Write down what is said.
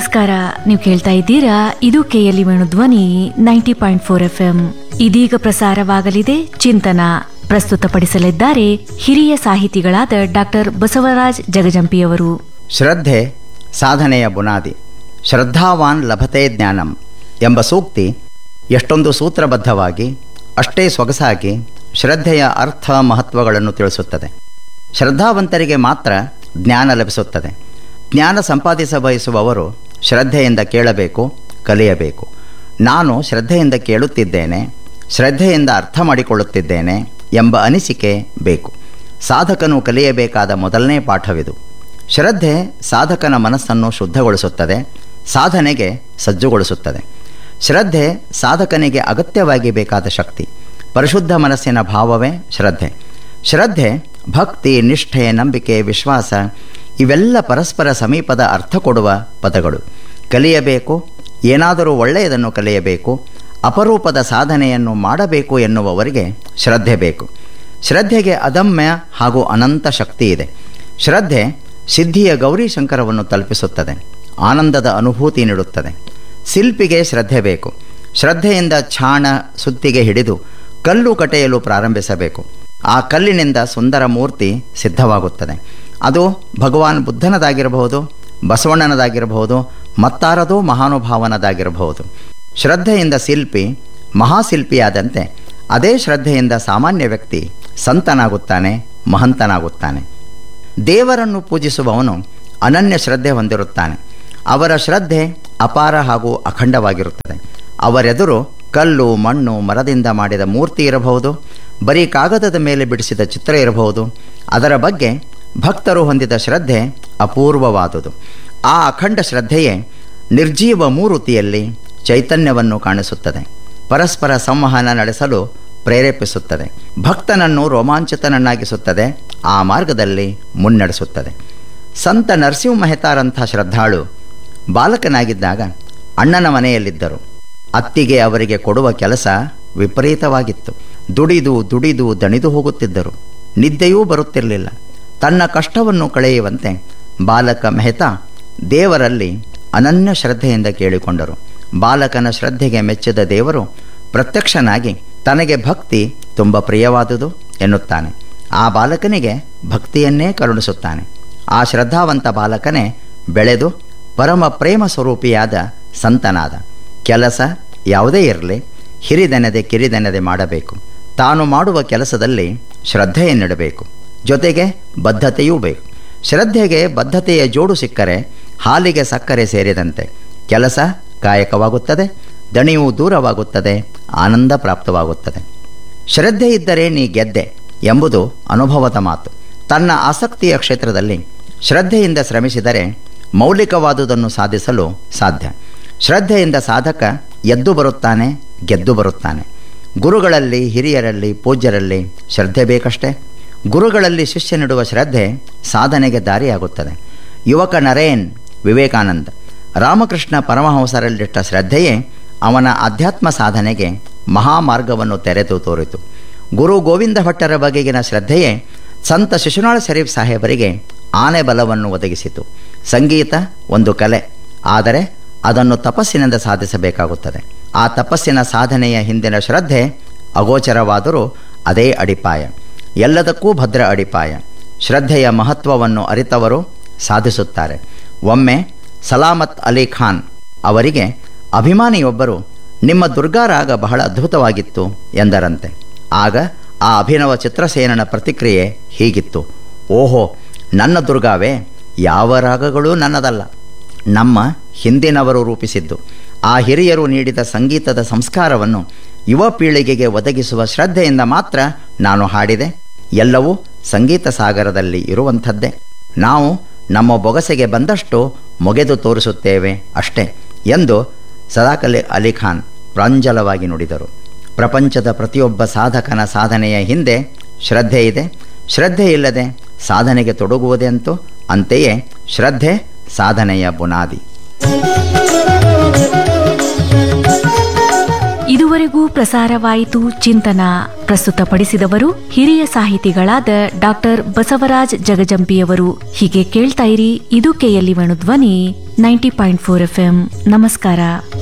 ನಮಸ್ಕಾರ ನೀವು ಕೇಳ್ತಾ ಇದ್ದೀರಾ ಇದು KLE Venu Dhwani ninety point four F M ಇದೀಗ ಪ್ರಸಾರವಾಗಲಿದೆ ಚಿಂತನ ಪ್ರಸ್ತುತಪಡಿಸಲಿದ್ದಾರೆ ಹಿರಿಯ ಸಾಹಿತಿಗಳಾದ ಡಾಕ್ಟರ್ ಬಸವರಾಜ್ ಜಗಜಂಪಿಯವರು ಶ್ರದ್ಧೆ ಸಾಧನೆಯ ಬುನಾದಿ ಶ್ರದ್ಧಾವಾನ್ ಲಭತೆ ಜ್ಞಾನಂ ಎಂಬ ಸೂಕ್ತಿ ಎಷ್ಟೊಂದು ಸೂತ್ರಬದ್ಧವಾಗಿ ಅಷ್ಟೇ ಸೊಗಸಾಗಿ ಶ್ರದ್ಧೆಯ ಅರ್ಥ ಮಹತ್ವಗಳನ್ನು ತಿಳಿಸುತ್ತದೆ ಶ್ರದ್ಧಾವಂತರಿಗೆ ಮಾತ್ರ ಜ್ಞಾನ ಲಭಿಸುತ್ತದೆ ಜ್ಞಾನ ಸಂಪಾದಿಸ ಬಯಸುವವರು ಶ್ರದ್ಧೆಯಿಂದ ಕೇಳಬೇಕು ಕಲಿಯಬೇಕು ನಾನು ಶ್ರದ್ಧೆಯಿಂದ ಕೇಳುತ್ತಿದ್ದೇನೆ ಶ್ರದ್ಧೆಯಿಂದ ಅರ್ಥ ಮಾಡಿಕೊಳ್ಳುತ್ತಿದ್ದೇನೆ ಎಂಬ ಅನಿಸಿಕೆ ಬೇಕು ಸಾಧಕನು ಕಲಿಯಬೇಕಾದ ಮೊದಲನೇ ಪಾಠವಿದು ಶ್ರದ್ಧೆ ಸಾಧಕನ ಮನಸ್ಸನ್ನು ಶುದ್ಧಗೊಳಿಸುತ್ತದೆ ಸಾಧನೆಗೆ ಸಜ್ಜುಗೊಳಿಸುತ್ತದೆ ಶ್ರದ್ಧೆ ಸಾಧಕನಿಗೆ ಅಗತ್ಯವಾಗಿ ಬೇಕಾದ ಶಕ್ತಿ ಪರಿಶುದ್ಧ ಮನಸ್ಸಿನ ಭಾವವೇ ಶ್ರದ್ಧೆ ಶ್ರದ್ಧೆ ಭಕ್ತಿ ನಿಷ್ಠೆ ನಂಬಿಕೆ ವಿಶ್ವಾಸ ಇವೆಲ್ಲ ಪರಸ್ಪರ ಸಮೀಪದ ಅರ್ಥ ಕೊಡುವ ಪದಗಳು ಕಲಿಯಬೇಕು ಏನಾದರೂ ಒಳ್ಳೆಯದನ್ನು ಕಲಿಯಬೇಕು ಅಪರೂಪದ ಸಾಧನೆಯನ್ನು ಮಾಡಬೇಕು ಎನ್ನುವವರಿಗೆ ಶ್ರದ್ಧೆ ಬೇಕು ಶ್ರದ್ಧೆಗೆ ಅದಮ್ಯ ಹಾಗೂ ಅನಂತ ಶಕ್ತಿ ಇದೆ ಶ್ರದ್ಧೆ ಸಿದ್ಧಿಯ ಗೌರಿಶಂಕರವನ್ನು ತಲುಪಿಸುತ್ತದೆ ಆನಂದದ ಅನುಭೂತಿ ನೀಡುತ್ತದೆ ಶಿಲ್ಪಿಗೆ ಶ್ರದ್ಧೆ ಬೇಕು ಶ್ರದ್ಧೆಯಿಂದ ಛಾಣ ಸುತ್ತಿಗೆ ಹಿಡಿದು ಕಲ್ಲು ಕಟೆಯಲು ಪ್ರಾರಂಭಿಸಬೇಕು ಆ ಕಲ್ಲಿನಿಂದ ಸುಂದರ ಮೂರ್ತಿ ಸಿದ್ಧವಾಗುತ್ತದೆ ಅದು ಭಗವಾನ್ ಬುದ್ಧನದಾಗಿರಬಹುದು ಬಸವಣ್ಣನದಾಗಿರಬಹುದು ಮತ್ತಾರದೋ ಮಹಾನುಭಾವನದಾಗಿರಬಹುದು ಶ್ರದ್ಧೆಯಿಂದ ಶಿಲ್ಪಿ ಮಹಾಶಿಲ್ಪಿಯಾದಂತೆ ಅದೇ ಶ್ರದ್ಧೆಯಿಂದ ಸಾಮಾನ್ಯ ವ್ಯಕ್ತಿ ಸಂತನಾಗುತ್ತಾನೆ ಮಹಂತನಾಗುತ್ತಾನೆ ದೇವರನ್ನು ಪೂಜಿಸುವವನು ಅನನ್ಯ ಶ್ರದ್ಧೆ ಹೊಂದಿರುತ್ತಾನೆ ಅವರ ಶ್ರದ್ಧೆ ಅಪಾರ ಹಾಗೂ ಅಖಂಡವಾಗಿರುತ್ತದೆ ಅವರೆದುರು ಕಲ್ಲು ಮಣ್ಣು ಮರದಿಂದ ಮಾಡಿದ ಮೂರ್ತಿ ಇರಬಹುದು ಬರೀ ಕಾಗದದ ಮೇಲೆ ಬಿಡಿಸಿದ ಚಿತ್ರ ಇರಬಹುದು ಅದರ ಬಗ್ಗೆ ಭಕ್ತರು ಹೊಂದಿದ ಶ್ರದ್ಧೆ ಅಪೂರ್ವವಾದುದು ಆ ಅಖಂಡ ಶ್ರದ್ಧೆಯೇ ನಿರ್ಜೀವ ಮೂರುತಿಯಲ್ಲಿ ಚೈತನ್ಯವನ್ನು ಕಾಣಿಸುತ್ತದೆ ಪರಸ್ಪರ ಸಂವಹನ ನಡೆಸಲು ಪ್ರೇರೇಪಿಸುತ್ತದೆ ಭಕ್ತನನ್ನು ರೋಮಾಂಚಿತನನ್ನಾಗಿಸುತ್ತದೆ ಆ ಮಾರ್ಗದಲ್ಲಿ ಮುನ್ನಡೆಸುತ್ತದೆ ಸಂತ ನರಸಿಂಹ ಮೆಹತಾರಂಥ ಶ್ರದ್ಧಾಳು ಬಾಲಕನಾಗಿದ್ದಾಗ ಅಣ್ಣನ ಮನೆಯಲ್ಲಿದ್ದರು ಅತ್ತಿಗೆ ಅವರಿಗೆ ಕೊಡುವ ಕೆಲಸ ವಿಪರೀತವಾಗಿತ್ತು ದುಡಿದು ದುಡಿದು ದಣಿದು ಹೋಗುತ್ತಿದ್ದರು ನಿದ್ದೆಯೂ ಬರುತ್ತಿರಲಿಲ್ಲ ತನ್ನ ಕಷ್ಟವನ್ನು ಕಳೆಯುವಂತೆ ಬಾಲಕ ಮೆಹತಾ ದೇವರಲ್ಲಿ ಅನನ್ಯ ಶ್ರದ್ಧೆಯಿಂದ ಕೇಳಿಕೊಂಡರು ಬಾಲಕನ ಶ್ರದ್ಧೆಗೆ ಮೆಚ್ಚಿದ ದೇವರು ಪ್ರತ್ಯಕ್ಷನಾಗಿ ತನಗೆ ಭಕ್ತಿ ತುಂಬ ಪ್ರಿಯವಾದುದು ಎನ್ನುತ್ತಾನೆ ಆ ಬಾಲಕನಿಗೆ ಭಕ್ತಿಯನ್ನೇ ಕರುಣಿಸುತ್ತಾನೆ ಆ ಶ್ರದ್ಧಾವಂತ ಬಾಲಕನೇ ಬೆಳೆದು ಪರಮ ಪ್ರೇಮ ಸ್ವರೂಪಿಯಾದ ಸಂತನಾದ ಕೆಲಸ ಯಾವುದೇ ಇರಲಿ ಹಿರಿದೆನದೆ ಕಿರಿದೆನದೆ ಮಾಡಬೇಕು ತಾನು ಮಾಡುವ ಕೆಲಸದಲ್ಲಿ ಶ್ರದ್ಧೆಯನ್ನಿಡಬೇಕು ಜೊತೆಗೆ ಬದ್ಧತೆಯೂ ಬೇಕು ಶ್ರದ್ಧೆಗೆ ಬದ್ಧತೆಯ ಜೋಡು ಸಿಕ್ಕರೆ ಹಾಲಿಗೆ ಸಕ್ಕರೆ ಸೇರಿದಂತೆ ಕೆಲಸ ಕಾಯಕವಾಗುತ್ತದೆ ದಣಿಯೂ ದೂರವಾಗುತ್ತದೆ ಆನಂದ ಪ್ರಾಪ್ತವಾಗುತ್ತದೆ ಶ್ರದ್ಧೆ ಇದ್ದರೆ ನೀ ಗೆದ್ದೆ ಎಂಬುದು ಅನುಭವದ ಮಾತು ತನ್ನ ಆಸಕ್ತಿಯ ಕ್ಷೇತ್ರದಲ್ಲಿ ಶ್ರದ್ಧೆಯಿಂದ ಶ್ರಮಿಸಿದರೆ ಮೌಲಿಕವಾದುದನ್ನು ಸಾಧಿಸಲು ಸಾಧ್ಯ ಶ್ರದ್ಧೆಯಿಂದ ಸಾಧಕ ಎದ್ದು ಬರುತ್ತಾನೆ ಗೆದ್ದು ಬರುತ್ತಾನೆ ಗುರುಗಳಲ್ಲಿ ಹಿರಿಯರಲ್ಲಿ ಪೂಜ್ಯರಲ್ಲಿ ಶ್ರದ್ಧೆ ಬೇಕಷ್ಟೇ ಗುರುಗಳಲ್ಲಿ ಶಿಷ್ಯ ನೀಡುವ ಶ್ರದ್ಧೆ ಸಾಧನೆಗೆ ದಾರಿಯಾಗುತ್ತದೆ ಯುವಕ ನರೇನ್ ವಿವೇಕಾನಂದ ರಾಮಕೃಷ್ಣ ಪರಮಹಂಸರಲ್ಲಿಟ್ಟ ಶ್ರದ್ಧೆಯೇ ಅವನ ಅಧ್ಯಾತ್ಮ ಸಾಧನೆಗೆ ಮಹಾಮಾರ್ಗವನ್ನು ತೆರೆದು ತೋರಿತು ಗುರು ಗೋವಿಂದ ಭಟ್ಟರ ಬಗೆಗಿನ ಶ್ರದ್ಧೆಯೇ ಸಂತ ಶಿಶುನಾಳ ಶರೀಫ್ ಸಾಹೇಬರಿಗೆ ಆನೆ ಬಲವನ್ನು ಒದಗಿಸಿತು ಸಂಗೀತ ಒಂದು ಕಲೆ ಆದರೆ ಅದನ್ನು ತಪಸ್ಸಿನಿಂದ ಸಾಧಿಸಬೇಕಾಗುತ್ತದೆ ಆ ತಪಸ್ಸಿನ ಸಾಧನೆಯ ಹಿಂದಿನ ಶ್ರದ್ಧೆ ಅಗೋಚರವಾದರೂ ಅದೇ ಅಡಿಪಾಯ ಎಲ್ಲದಕ್ಕೂ ಭದ್ರ ಅಡಿಪಾಯ ಶ್ರದ್ಧೆಯ ಮಹತ್ವವನ್ನು ಅರಿತವರು ಸಾಧಿಸುತ್ತಾರೆ ಒಮ್ಮೆ ಸಲಾಮತ್ ಅಲಿ ಖಾನ್ ಅವರಿಗೆ ಅಭಿಮಾನಿಯೊಬ್ಬರು ನಿಮ್ಮ ದುರ್ಗಾರಾಗ ಬಹಳ ಅದ್ಭುತವಾಗಿತ್ತು ಎಂದರಂತೆ ಆಗ ಆ ಅಭಿನವ ಚಿತ್ರಸೇನನ ಪ್ರತಿಕ್ರಿಯೆ ಹೀಗಿತ್ತು ಓಹೋ ನನ್ನ ದುರ್ಗಾವೇ ಯಾವ ರಾಗಗಳೂ ನನ್ನದಲ್ಲ ನಮ್ಮ ಹಿಂದಿನವರು ರೂಪಿಸಿದ್ದು ಆ ಹಿರಿಯರು ನೀಡಿದ ಸಂಗೀತದ ಸಂಸ್ಕಾರವನ್ನು ಯುವ ಪೀಳಿಗೆಗೆ ಒದಗಿಸುವ ಶ್ರದ್ಧೆಯಿಂದ ಮಾತ್ರ ನಾನು ಹಾಡಿದೆ ಎಲ್ಲವೂ ಸಂಗೀತ ಸಾಗರದಲ್ಲಿ ಇರುವಂಥದ್ದೇ ನಾವು ನಮ್ಮ ಬೊಗಸೆಗೆ ಬಂದಷ್ಟು ಮೊಗೆದು ತೋರಿಸುತ್ತೇವೆ ಅಷ್ಟೇ ಎಂದು ಸದಾಕಲೆ ಅಲಿ ಖಾನ್ ಪ್ರಾಂಜಲವಾಗಿ ನುಡಿದರು ಪ್ರಪಂಚದ ಪ್ರತಿಯೊಬ್ಬ ಸಾಧಕನ ಸಾಧನೆಯ ಹಿಂದೆ ಶ್ರದ್ಧೆ ಇದೆ ಶ್ರದ್ಧೆ ಇಲ್ಲದೆ ಸಾಧನೆಗೆ ತೊಡಗುವುದೆಂತೂ ಅಂತೆಯೇ ಶ್ರದ್ಧೆ ಸಾಧನೆಯ ಬುನಾದಿ ಇದುವರೆಗೆ ಇದುವರೆಗೂ ಪ್ರಸಾರವಾಯಿತು ಚಿಂತನ ಪ್ರಸ್ತುತಪಡಿಸಿದವರು ಹಿರಿಯ ಸಾಹಿತಿಗಳಾದ ಡಾಕ್ಟರ್ ಬಸವರಾಜ್ ಜಗಜಂಪಿಯವರು ಹೀಗೆ ಕೇಳ್ತಾ ಇರಿ ಇದು KLE Venu Dhwani ninety point four F ನಮಸ್ಕಾರ